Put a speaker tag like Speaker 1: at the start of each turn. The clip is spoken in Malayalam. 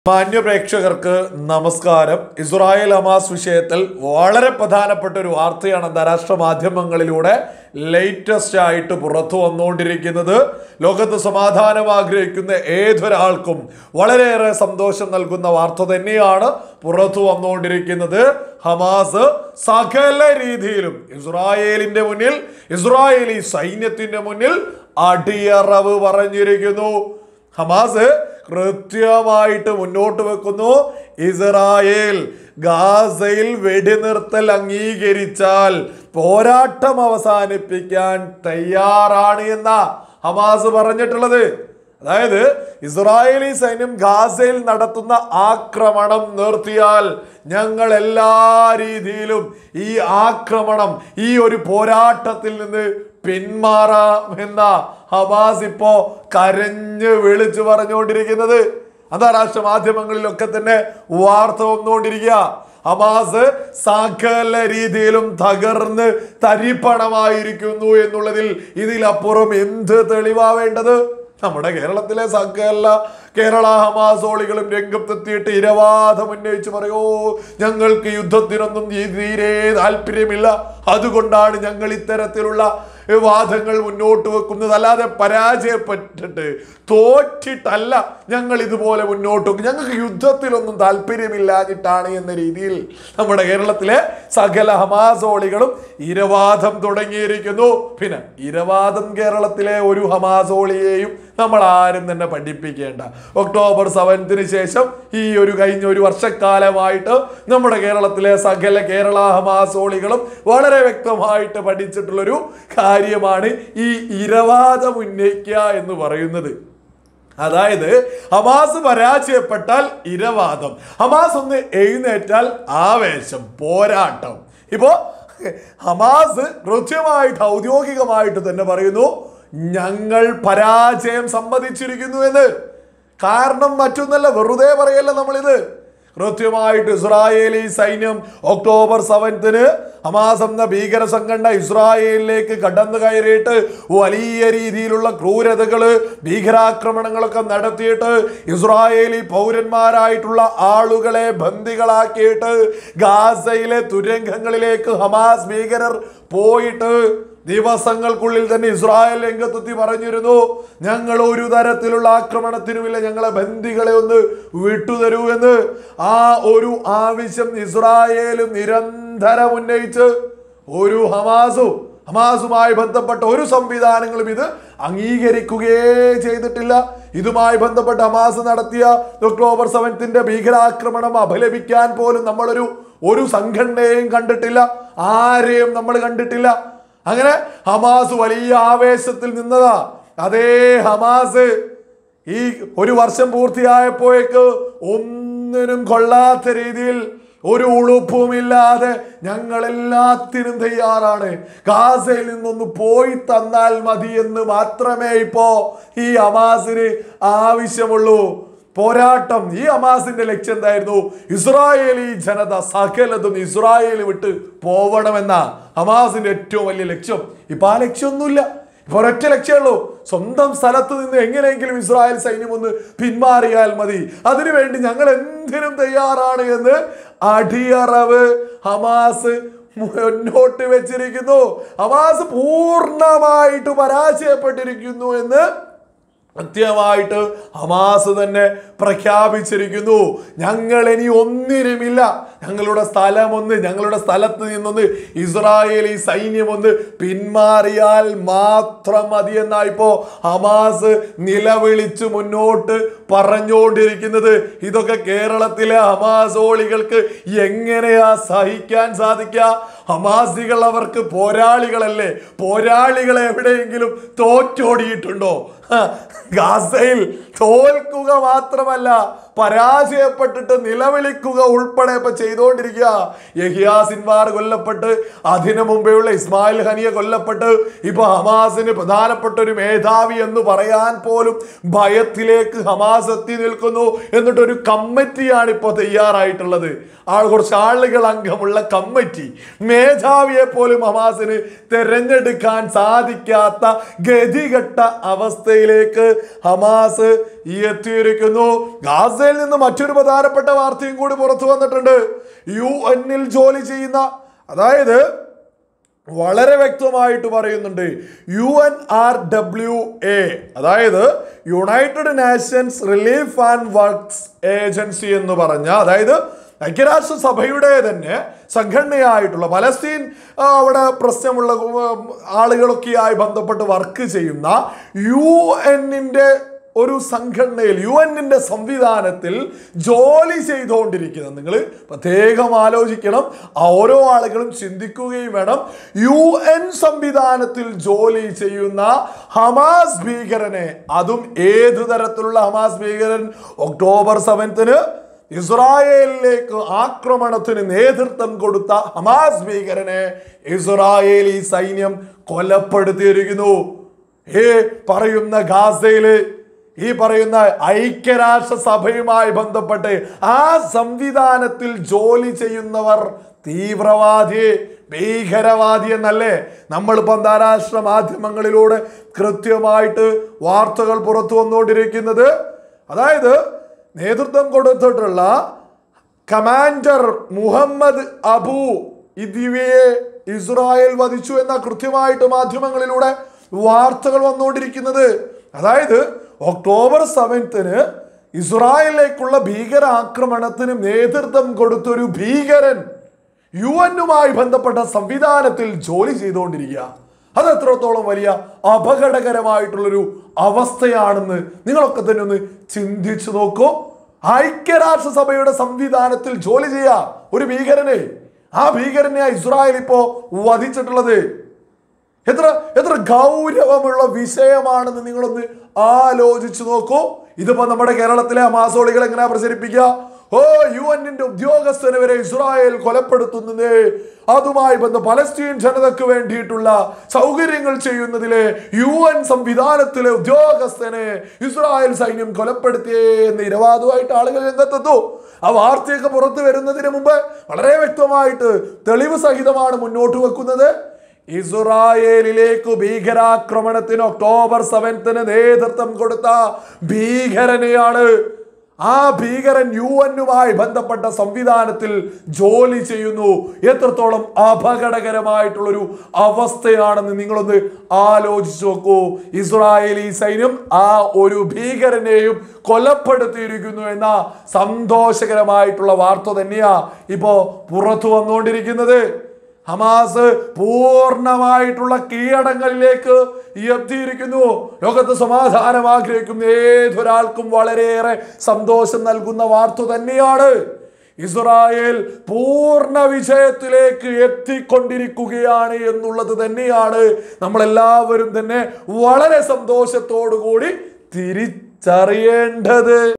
Speaker 1: മാന്യ പ്രേക്ഷകർക്ക് നമസ്കാരം ഇസ്രായേൽ ഹമാസ് വിഷയത്തിൽ വളരെ പ്രധാനപ്പെട്ട ഒരു വാർത്തയാണ് അന്താരാഷ്ട്ര മാധ്യമങ്ങളിലൂടെ ലേറ്റസ്റ്റ് ആയിട്ട് പുറത്തു വന്നുകൊണ്ടിരിക്കുന്നത് ലോകത്ത് സമാധാനം ആഗ്രഹിക്കുന്ന ഏതൊരാൾക്കും വളരെയേറെ സന്തോഷം നൽകുന്ന വാർത്ത തന്നെയാണ് പുറത്തു വന്നുകൊണ്ടിരിക്കുന്നത് ഹമാസ് സകല രീതിയിലും ഇസ്രായേലിന്റെ മുന്നിൽ ഇസ്രായേലി സൈന്യത്തിന്റെ മുന്നിൽ അടിയറവ് പറഞ്ഞിരിക്കുന്നു ഹമാസ് കൃത്യമായിട്ട് മുന്നോട്ട് വെക്കുന്നു ഇസ്രായേൽ ഗാസയിൽ വെടിനിർത്തൽ അംഗീകരിച്ചാൽ പോരാട്ടം അവസാനിപ്പിക്കാൻ തയ്യാറാണ് എന്ന ഹമാസ് പറഞ്ഞിട്ടുള്ളത് അതായത് ഇസ്രായേലി സൈന്യം ഗാസയിൽ നടത്തുന്ന ആക്രമണം നിർത്തിയാൽ ഞങ്ങൾ എല്ലാ രീതിയിലും ഈ ആക്രമണം ഈ ഒരു പോരാട്ടത്തിൽ നിന്ന് പിന്മാറാം എന്ന ഹമാസ് ഇപ്പോ കരഞ്ഞ് വിളിച്ചു പറഞ്ഞുകൊണ്ടിരിക്കുന്നത് അന്താരാഷ്ട്ര മാധ്യമങ്ങളിലൊക്കെ തന്നെ വാർത്ത വന്നുകൊണ്ടിരിക്കുക ഹമാസ് സകല രീതിയിലും തകർന്ന് തരിപ്പണമായിരിക്കുന്നു എന്നുള്ളതിൽ ഇതിലപ്പുറം എന്ത് തെളിവാവേണ്ടത് നമ്മുടെ കേരളത്തിലെ സകല കേരള ഹമാസോളികളും രംഗത്തെത്തിയിട്ട് ഇരവാദം ഉന്നയിച്ച് പറയോ ഞങ്ങൾക്ക് യുദ്ധത്തിനൊന്നും ഈ തീരെ താല്പര്യമില്ല അതുകൊണ്ടാണ് ഞങ്ങൾ ഇത്തരത്തിലുള്ള വാദങ്ങൾ മുന്നോട്ട് വെക്കുന്നത് അല്ലാതെ പരാജയപ്പെട്ടിട്ട് തോറ്റിട്ടല്ല ഞങ്ങൾ ഇതുപോലെ മുന്നോട്ട് വെക്കും ഞങ്ങൾക്ക് യുദ്ധത്തിലൊന്നും താല്പര്യമില്ലാഞ്ഞിട്ടാണ് എന്ന രീതിയിൽ നമ്മുടെ കേരളത്തിലെ സകല ഹമാസോളികളും ഇരവാദം തുടങ്ങിയിരിക്കുന്നു പിന്നെ ഇരവാദം കേരളത്തിലെ ഒരു ഹമാസോളിയെയും നമ്മൾ ആരും തന്നെ പഠിപ്പിക്കേണ്ട ഒക്ടോബർ സെവൻത്തിന് ശേഷം ഈ ഒരു കഴിഞ്ഞ ഒരു വർഷക്കാലമായിട്ട് നമ്മുടെ കേരളത്തിലെ സകല കേരള ഹമാസോളികളും വളരെ വ്യക്തമായിട്ട് പഠിച്ചിട്ടുള്ളൊരു കാര്യമാണ് ഈ ഇരവാദം ഉന്നയിക്കുക എന്ന് പറയുന്നത് അതായത് ഹമാസ് പരാജയപ്പെട്ടാൽ ഇരവാദം ഹമാസ് ഒന്ന് എഴുന്നേറ്റാൽ ആവേശം പോരാട്ടം ഇപ്പോ ഹമാസ് കൃത്യമായിട്ട് ഔദ്യോഗികമായിട്ട് തന്നെ പറയുന്നു ഞങ്ങൾ പരാജയം സമ്മതിച്ചിരിക്കുന്നു എന്ന് കാരണം മറ്റൊന്നല്ല വെറുതെ പറയല്ല നമ്മളിത് കൃത്യമായിട്ട് ഇസ്രായേലി സൈന്യം ഒക്ടോബർ സെവൻത്തിന് ഹമാസ് എന്ന ഭീകര സംഘടന ഇസ്രായേലിലേക്ക് കടന്നു കയറിയിട്ട് വലിയ രീതിയിലുള്ള ക്രൂരതകള് ഭീകരാക്രമണങ്ങളൊക്കെ നടത്തിയിട്ട് ഇസ്രായേലി പൗരന്മാരായിട്ടുള്ള ആളുകളെ ബന്ദികളാക്കിയിട്ട് ഗാസയിലെ തുരങ്കങ്ങളിലേക്ക് ഹമാസ് ഭീകരർ പോയിട്ട് ദിവസങ്ങൾക്കുള്ളിൽ തന്നെ ഇസ്രായേൽ രംഗത്തെത്തി പറഞ്ഞിരുന്നു ഞങ്ങൾ ഒരു തരത്തിലുള്ള ആക്രമണത്തിനുമില്ല ഞങ്ങളെ ബന്ദികളെ ഒന്ന് വിട്ടുതരൂ എന്ന് ആ ഒരു ആവശ്യം ഇസ്രായേലും നിരന്തരം ഉന്നയിച്ച് ഒരു ഹമാസും ഹമാസുമായി ബന്ധപ്പെട്ട ഒരു സംവിധാനങ്ങളും ഇത് അംഗീകരിക്കുകയേ ചെയ്തിട്ടില്ല ഇതുമായി ബന്ധപ്പെട്ട് ഹമാസ് നടത്തിയ ഒക്ടോബർ സെവൻത്തിന്റെ ഭീകരാക്രമണം അപലപിക്കാൻ പോലും നമ്മളൊരു ഒരു സംഘടനയെയും കണ്ടിട്ടില്ല ആരെയും നമ്മൾ കണ്ടിട്ടില്ല അങ്ങനെ ഹമാസ് വലിയ ആവേശത്തിൽ നിന്നതാ അതേ ഹമാസ് ഈ ഒരു വർഷം പൂർത്തിയായപ്പോഴേക്ക് ഒന്നിനും കൊള്ളാത്ത രീതിയിൽ ഒരു ഉളുപ്പുമില്ലാതെ ഞങ്ങൾ എല്ലാത്തിനും തയ്യാറാണ് ഗാസയിൽ നിന്നൊന്ന് പോയി തന്നാൽ മതി എന്ന് മാത്രമേ ഇപ്പോ ഈ ഹമാസിന് ആവശ്യമുള്ളൂ പോരാട്ടം ഈ ഹമാസിന്റെ ലക്ഷ്യം എന്തായിരുന്നു ഇസ്രായേലി ജനത സകലതും ഇസ്രായേൽ വിട്ട് പോവണമെന്ന ഹമാസിന്റെ ഏറ്റവും വലിയ ലക്ഷ്യം ഇപ്പൊ ആ ലക്ഷ്യമൊന്നുമില്ല ഇപ്പൊ ഒരൊറ്റ ലക്ഷ്യമുള്ളൂ സ്വന്തം സ്ഥലത്ത് നിന്ന് എങ്ങനെയെങ്കിലും ഇസ്രായേൽ സൈന്യം ഒന്ന് പിന്മാറിയാൽ മതി അതിനുവേണ്ടി ഞങ്ങൾ എന്തിനും തയ്യാറാണ് എന്ന് അടിയറവ് ഹമാസ് മുന്നോട്ട് വെച്ചിരിക്കുന്നു ഹമാസ് പൂർണ്ണമായിട്ട് പരാജയപ്പെട്ടിരിക്കുന്നു എന്ന് കൃത്യമായിട്ട് ഹമാസ് തന്നെ പ്രഖ്യാപിച്ചിരിക്കുന്നു ഞങ്ങൾ ഇനി ഒന്നിനുമില്ല ഞങ്ങളുടെ സ്ഥലം ഒന്ന് ഞങ്ങളുടെ സ്ഥലത്ത് നിന്നൊന്ന് ഇസ്രായേലി സൈന്യം ഒന്ന് പിന്മാറിയാൽ മാത്രം മതി എന്നായിപ്പോ ഹമാസ് നിലവിളിച്ച് മുന്നോട്ട് പറഞ്ഞുകൊണ്ടിരിക്കുന്നത് ഇതൊക്കെ കേരളത്തിലെ ഹമാസോളികൾക്ക് എങ്ങനെയാ സഹിക്കാൻ സാധിക്കുക ഹമാസികൾ അവർക്ക് പോരാളികളല്ലേ പോരാളികളെ എവിടെയെങ്കിലും തോറ്റോടിയിട്ടുണ്ടോ ഗാസയിൽ തോൽക്കുക മാത്രമല്ല പരാജയപ്പെട്ടിട്ട് നിലവിളിക്കുക ഉൾപ്പെടെ ഇപ്പൊ ചെയ്തുകൊണ്ടിരിക്കുക യഹിയാ സിൻവാർ കൊല്ലപ്പെട്ട് അതിനു മുമ്പെയുള്ള ഇസ്മായിൽ ഹനിയ കൊല്ലപ്പെട്ട് ഇപ്പൊ ഹമാസിന് പ്രധാനപ്പെട്ട ഒരു മേധാവി എന്ന് പറയാൻ പോലും ഭയത്തിലേക്ക് ഹമാസ് എത്തി നിൽക്കുന്നു എന്നിട്ട് ഒരു കമ്മിറ്റിയാണ് ഇപ്പോൾ തയ്യാറായിട്ടുള്ളത് ആൾ കുറച്ച് ആളുകൾ അംഗമുള്ള കമ്മിറ്റി മേധാവിയെ പോലും ഹമാസിന് തെരഞ്ഞെടുക്കാൻ സാധിക്കാത്ത ഗതികെട്ട അവസ്ഥയിലേക്ക് ഹമാസ് എത്തിയിരിക്കുന്നു ഗാസ ഗാസയിൽ നിന്ന് മറ്റൊരു പ്രധാനപ്പെട്ട വാർത്തയും കൂടി പുറത്തു വന്നിട്ടുണ്ട് യു എന്നിൽ ജോലി ചെയ്യുന്ന അതായത് വളരെ വ്യക്തമായിട്ട് പറയുന്നുണ്ട് U N R W A അതായത് united nations relief and works agency എന്ന് പറഞ്ഞ അതായത് ഐക്യരാഷ്ട്ര സഭയുടെ തന്നെ സംഘടനയായിട്ടുള്ള പലസ്തീൻ ആ, അവിടെ പ്രശ്നമുള്ള ഉം, ആളുകളൊക്കെയായി ബന്ധപ്പെട്ട് വർക്ക് ചെയ്യുന്ന യു എന്നിൻ്റെ ഒരു സംഘടനയിൽ യു എന്നിന്റെ സംവിധാനത്തിൽ ജോലി ചെയ്തുകൊണ്ടിരിക്കുന്ന നിങ്ങൾ പ്രത്യേകം ആലോചിക്കണം ആ ഓരോ ആളുകളും ചിന്തിക്കുകയും വേണം യു എൻ സംവിധാനത്തിൽ ജോലി ചെയ്യുന്ന ഹമാസ് ഭീകരനെ അതും ഏതു തരത്തിലുള്ള ഹമാസ് ഭീകരൻ ഒക്ടോബർ സെവൻത്തിന് ഇസ്രായേലിലേക്ക് ആക്രമണത്തിന് നേതൃത്വം കൊടുത്ത ഹമാസ് ഭീകരനെ ഇസ്രായേലി സൈന്യം കൊലപ്പെടുത്തിയിരിക്കുന്നു ഏ പറയുന്ന ഗാസയില് ഈ പറയുന്ന ഐക്യരാഷ്ട്ര സഭയുമായി ബന്ധപ്പെട്ട് ആ സംവിധാനത്തിൽ ജോലി ചെയ്യുന്നവർ തീവ്രവാദി ഭീകരവാദി എന്നല്ലേ നമ്മളിപ്പോൾ അന്താരാഷ്ട്ര മാധ്യമങ്ങളിലൂടെ കൃത്യമായിട്ട് വാർത്തകൾ പുറത്തു വന്നുകൊണ്ടിരിക്കുന്നത് അതായത് നേതൃത്വം കൊടുത്തിട്ടുള്ള കമാൻഡർ മുഹമ്മദ് അബു ഇതിവയെ ഇസ്രായേൽ വധിച്ചു എന്ന കൃത്യമായിട്ട് മാധ്യമങ്ങളിലൂടെ വാർത്തകൾ വന്നുകൊണ്ടിരിക്കുന്നത് അതായത് ഒക്ടോബർ സെവൻത്തിന് ഇസ്രായേലിലേക്കുള്ള ഭീകരാക്രമണത്തിന് നേതൃത്വം കൊടുത്തൊരു ഭീകരൻ യു എന്നുമായി ബന്ധപ്പെട്ട സംവിധാനത്തിൽ ജോലി ചെയ്തുകൊണ്ടിരിക്കുക അത് എത്രത്തോളം വലിയ അപകടകരമായിട്ടുള്ളൊരു അവസ്ഥയാണെന്ന് നിങ്ങളൊക്കെ തന്നെ ഒന്ന് ചിന്തിച്ചു നോക്കൂ ഐക്യരാഷ്ട്ര സഭയുടെ സംവിധാനത്തിൽ ജോലി ചെയ്യാ ഒരു ഭീകരനെ ആ ഭീകരനെ ഇസ്രായേൽ ഇപ്പോ വധിച്ചിട്ടുള്ളത് എത്ര എത്ര ഗൗരവമുള്ള വിഷയമാണെന്ന് നിങ്ങളൊന്ന് ആലോചിച്ചു നോക്കൂ ഇതിപ്പോ നമ്മുടെ കേരളത്തിലെ അമാസോളികൾ എങ്ങനെയാ പ്രചരിപ്പിക്കുക ഓ യു എന്നിന്റെ ഉദ്യോഗസ്ഥനെ വരെ ഇസ്രായേൽ കൊലപ്പെടുത്തുന്നത് അതുമായി ബന്ധ പലസ്തീൻ ജനതയ്ക്ക് വേണ്ടിയിട്ടുള്ള സൗകര്യങ്ങൾ ചെയ്യുന്നതിലെ യു എൻ സംവിധാനത്തിലെ ഉദ്യോഗസ്ഥനെ ഇസ്രായേൽ സൈന്യം കൊലപ്പെടുത്തിയേ എന്ന് ഇരവാദമായിട്ട് ആളുകൾ രംഗത്തെത്തു ആ വാർത്തയൊക്കെ പുറത്തു വരുന്നതിന് മുമ്പ് വളരെ വ്യക്തമായിട്ട് തെളിവ് സഹിതമാണ് മുന്നോട്ട് വെക്കുന്നത് ഇസ്രായേലിലേക്ക് ഭീകരാക്രമണത്തിന് ഒക്ടോബർ സെവൻത്തിന് നേതൃത്വം കൊടുത്ത ഭീകരനെയാണ് ആ ഭീകരൻ യു എന്നുമായി ബന്ധപ്പെട്ട സംവിധാനത്തിൽ ജോലി ചെയ്യുന്നു എത്രത്തോളം അപകടകരമായിട്ടുള്ളൊരു അവസ്ഥയാണെന്ന് നിങ്ങളൊന്ന് ആലോചിച്ച് നോക്കൂ ഇസ്രായേലി സൈന്യം ആ ഒരു ഭീകരനെയും കൊലപ്പെടുത്തിയിരിക്കുന്നു എന്ന സന്തോഷകരമായിട്ടുള്ള വാർത്ത തന്നെയാ ഇപ്പോ പുറത്തു വന്നുകൊണ്ടിരിക്കുന്നത് ഹമാസ് പൂർണ്ണമായിട്ടുള്ള കീഴടങ്ങളിലേക്ക് എത്തിയിരിക്കുന്നു ലോകത്ത് സമാധാനം ആഗ്രഹിക്കുന്ന ഏതൊരാൾക്കും വളരെയേറെ സന്തോഷം നൽകുന്ന വാർത്ത തന്നെയാണ് ഇസ്രായേൽ പൂർണ്ണ വിജയത്തിലേക്ക് എത്തിക്കൊണ്ടിരിക്കുകയാണ് എന്നുള്ളത് തന്നെയാണ് നമ്മളെല്ലാവരും തന്നെ വളരെ സന്തോഷത്തോടു കൂടി തിരിച്ചറിയേണ്ടത്